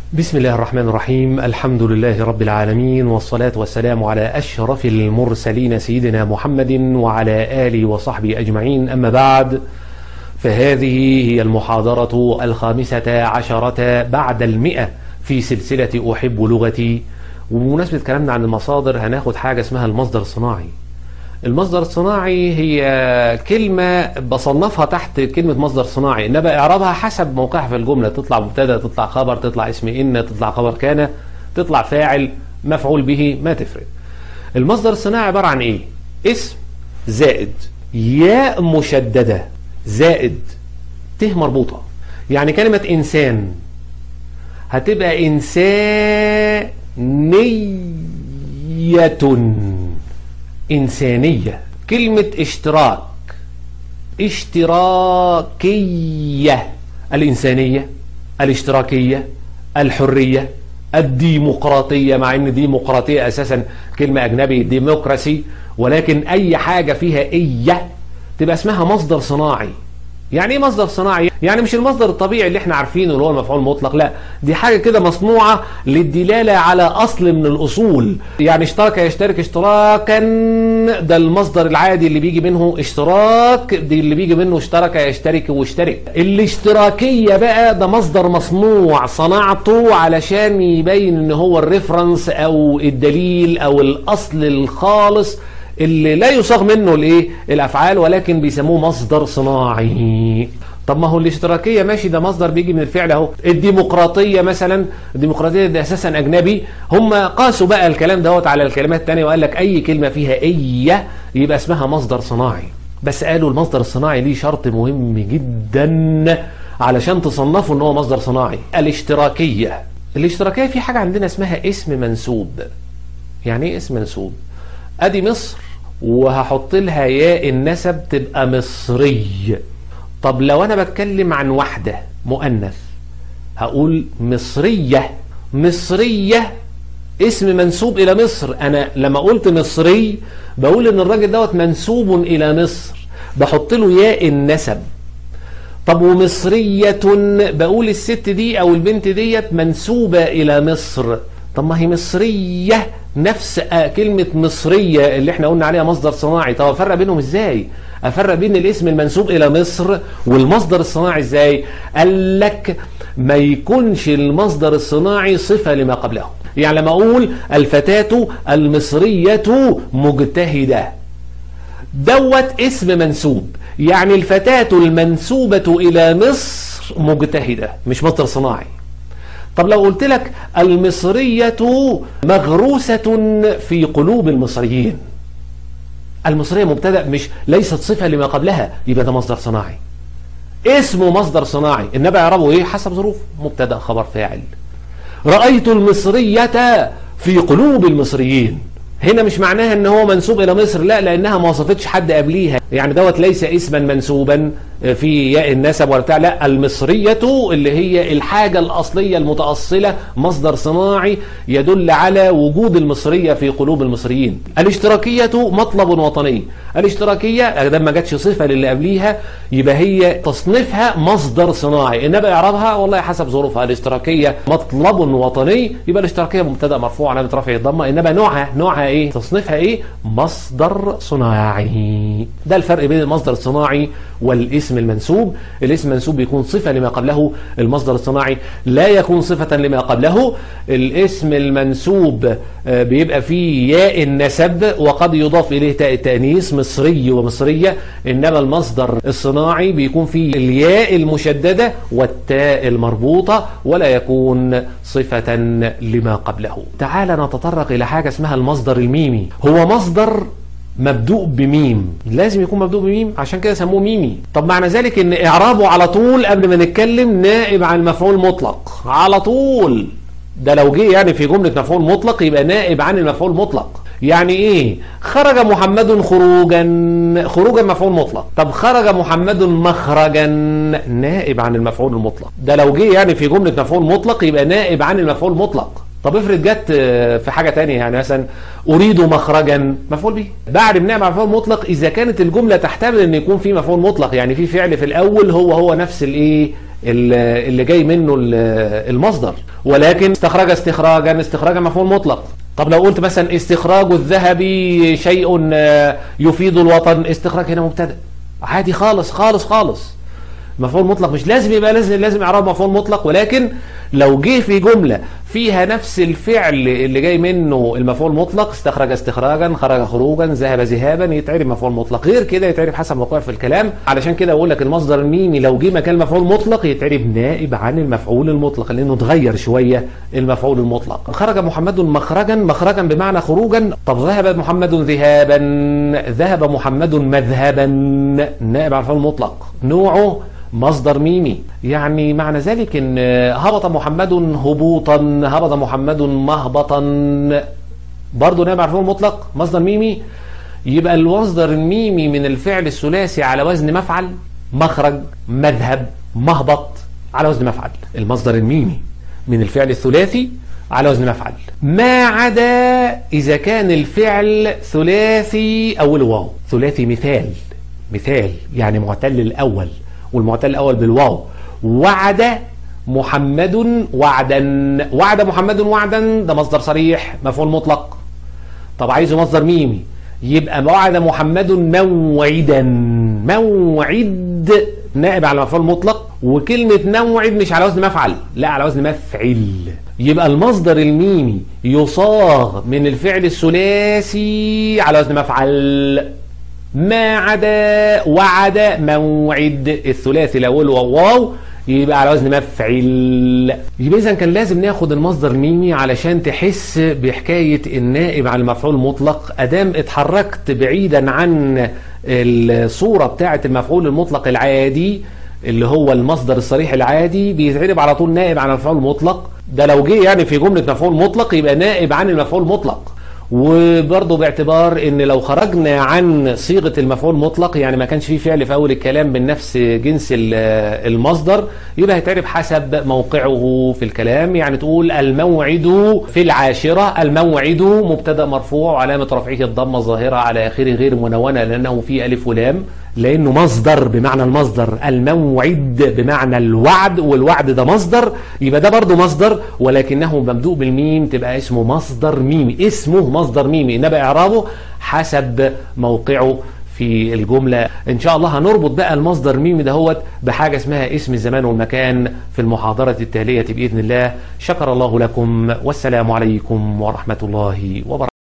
بسم الله الرحمن الرحيم الحمد لله رب العالمين والصلاة والسلام على أشرف المرسلين سيدنا محمد وعلى آله وصحبه أجمعين أما بعد فهذه هي المحاضرة الخامسة عشرة بعد المئة في سلسلة أحب لغتي وبمناسبة كلامنا عن المصادر هناخد حاجة اسمها المصدر الصناعي المصدر الصناعي هي كلمة بصنفها تحت كلمة مصدر صناعي إنما إعرابها حسب موقعها في الجملة تطلع مبتدا تطلع خبر تطلع اسم إن تطلع خبر كان تطلع فاعل مفعول به ما تفرق المصدر الصناعي عبارة عن إيه اسم زائد ياء مشددة زائد ت مربوطة يعني كلمة إنسان هتبقى إنسانية إنسانية كلمة اشتراك اشتراكية الإنسانية الاشتراكية الحرية الديمقراطية مع ان ديمقراطية اساسا كلمة اجنبي ديمقراسي ولكن اي حاجة فيها ايه تبقى اسمها مصدر صناعي يعني ايه مصدر صناعي يعني مش المصدر الطبيعي اللي احنا عارفينه اللي هو المفعول المطلق لا دي حاجة كده مصنوعة للدلالة على اصل من الاصول يعني اشترك يشترك اشتراكا ده المصدر العادي اللي بيجي منه اشتراك دي اللي بيجي منه اشترك يشترك واشترك الاشتراكية بقى ده مصدر مصنوع صنعته علشان يبين ان هو الريفرنس او الدليل او الاصل الخالص اللي لا يصاغ منه الايه الافعال ولكن بيسموه مصدر صناعي طب ما هو الاشتراكيه ماشي ده مصدر بيجي من الفعل اهو الديمقراطيه مثلا الديمقراطيه ده اساسا اجنبي هم قاسوا بقى الكلام دوت على الكلمات الثانيه وقال لك اي كلمه فيها ايه يبقى اسمها مصدر صناعي بس قالوا المصدر الصناعي ليه شرط مهم جدا علشان تصنفوا ان هو مصدر صناعي الاشتراكيه الاشتراكيه في حاجه عندنا اسمها اسم منسوب يعني ايه اسم منسوب ادي مصر وهحط لها ياء النسب تبقى مصري طب لو انا بتكلم عن واحدة مؤنث هقول مصرية مصرية اسم منسوب الى مصر انا لما قلت مصري بقول ان الراجل دوت منسوب الى مصر بحط له ياء النسب طب ومصرية بقول الست دي او البنت ديت منسوبة الى مصر طب ما هي مصرية نفس كلمة مصرية اللي احنا قلنا عليها مصدر صناعي طب افرق بينهم ازاي افرق بين الاسم المنسوب الى مصر والمصدر الصناعي ازاي قال لك ما يكونش المصدر الصناعي صفة لما قبله يعني لما اقول الفتاة المصرية مجتهدة دوت اسم منسوب يعني الفتاة المنسوبة الى مصر مجتهدة مش مصدر صناعي طب لو قلت لك المصرية مغروسة في قلوب المصريين المصرية مبتدأ مش ليست صفة لما قبلها يبقى ده مصدر صناعي اسمه مصدر صناعي النبي يعربه ايه حسب ظروف مبتدأ خبر فاعل رأيت المصرية في قلوب المصريين هنا مش معناها ان هو منسوب الى مصر لا لانها ما وصفتش حد قبليها يعني دوت ليس اسما منسوبا في ياء النسب ولا بتاع لا المصرية اللي هي الحاجة الأصلية المتأصلة مصدر صناعي يدل على وجود المصرية في قلوب المصريين الاشتراكية مطلب وطني الاشتراكية ده ما جاتش صفة للي قبليها يبقى هي تصنيفها مصدر صناعي إنما إعرابها والله حسب ظروفها الاشتراكية مطلب وطني يبقى الاشتراكية مبتدأ مرفوع علامة رفع الضمة إنما نوعها نوعها إيه تصنيفها إيه مصدر صناعي ده الفرق بين المصدر الصناعي والاسم الاسم المنسوب الاسم المنسوب بيكون صفة لما قبله المصدر الصناعي لا يكون صفة لما قبله الاسم المنسوب بيبقى فيه ياء النسب وقد يضاف إليه تاء التأنيث مصري ومصرية إنما المصدر الصناعي بيكون فيه الياء المشددة والتاء المربوطة ولا يكون صفة لما قبله تعال نتطرق إلى حاجة اسمها المصدر الميمي هو مصدر مبدوء بميم لازم يكون مبدوء بميم عشان كده سموه ميمي طب معنى ذلك ان اعرابه على طول قبل ما نتكلم نائب عن المفعول مطلق على طول ده لو جه يعني في جملة مفعول مطلق يبقى نائب عن المفعول مطلق يعني ايه خرج محمد خروجا خروجا مفعول مطلق طب خرج محمد مخرجا نائب عن المفعول المطلق ده لو جه يعني في جملة مفعول مطلق يبقى نائب عن المفعول مطلق طب افرض جت في حاجة تانية يعني مثلا أريد مخرجا مفعول به بعد بنعمل مفعول مطلق إذا كانت الجملة تحتمل أن يكون في مفعول مطلق يعني في فعل في الأول هو هو نفس الإيه اللي جاي منه المصدر ولكن استخرج استخراجا استخراجا مفعول مطلق طب لو قلت مثلا استخراج الذهب شيء يفيد الوطن استخراج هنا مبتدا عادي خالص خالص خالص مفعول مطلق مش لازم يبقى لازم لازم اعراب مفعول مطلق ولكن لو جه في جملة فيها نفس الفعل اللي جاي منه المفعول مطلق استخرج استخراجا خرج خروجا ذهب ذهابا يتعرف مفعول مطلق غير كده يتعرف حسب موقعه في الكلام علشان كده اقول لك المصدر الميمي لو جه مكان مفعول مطلق يتعرف نائب عن المفعول المطلق لانه اتغير شويه المفعول المطلق خرج محمد مخرجا مخرجا بمعنى خروجا طب ذهب محمد ذهابا ذهب محمد مذهبا نائب عن المفعول المطلق نوعه مصدر ميمي يعني معنى ذلك ان هبط محمد هبوطا هبط محمد مهبطا برضه نائب عن مطلق مصدر ميمي يبقى المصدر الميمي من الفعل الثلاثي على وزن مفعل مخرج مذهب مهبط على وزن مفعل المصدر الميمي من الفعل الثلاثي على وزن مفعل ما عدا إذا كان الفعل ثلاثي أول واو ثلاثي مثال مثال يعني معتل الأول والمعتل الأول بالواو وعد محمد وعدا وعد محمد وعدا ده مصدر صريح مفعول مطلق طب عايزه مصدر ميمي يبقى وعد محمد موعدا موعد نائب على مفعول مطلق وكلمة موعد مش على وزن مفعل لا على وزن مفعل يبقى المصدر الميمي يصاغ من الفعل الثلاثي على وزن مفعل ما عدا وعد موعد الثلاثي الاول واو يبقى على وزن مفعل يبقى اذا كان لازم ناخد المصدر الميمي علشان تحس بحكايه النائب على المفعول المطلق ادام اتحركت بعيدا عن الصوره بتاعه المفعول المطلق العادي اللي هو المصدر الصريح العادي بيتعرب على طول نائب عن المفعول المطلق ده لو جه يعني في جمله مفعول مطلق يبقى نائب عن المفعول المطلق وبرضه باعتبار ان لو خرجنا عن صيغه المفعول مطلق يعني ما كانش فيه فعل في اول الكلام من نفس جنس المصدر يبقى هيتعرف حسب موقعه في الكلام يعني تقول الموعد في العاشره الموعد مبتدا مرفوع وعلامه رفعه الضمه الظاهره على اخره غير منونه لانه فيه الف ولام لانه مصدر بمعنى المصدر الموعد بمعنى الوعد والوعد ده مصدر يبقى ده برضه مصدر ولكنه مبدوء بالميم تبقى اسمه مصدر ميمي اسمه مصدر ميمي انما اعرابه حسب موقعه في الجملة إن شاء الله هنربط بقى المصدر ميمي دهوت بحاجة اسمها اسم الزمان والمكان في المحاضرة التالية بإذن الله شكر الله لكم والسلام عليكم ورحمة الله وبركاته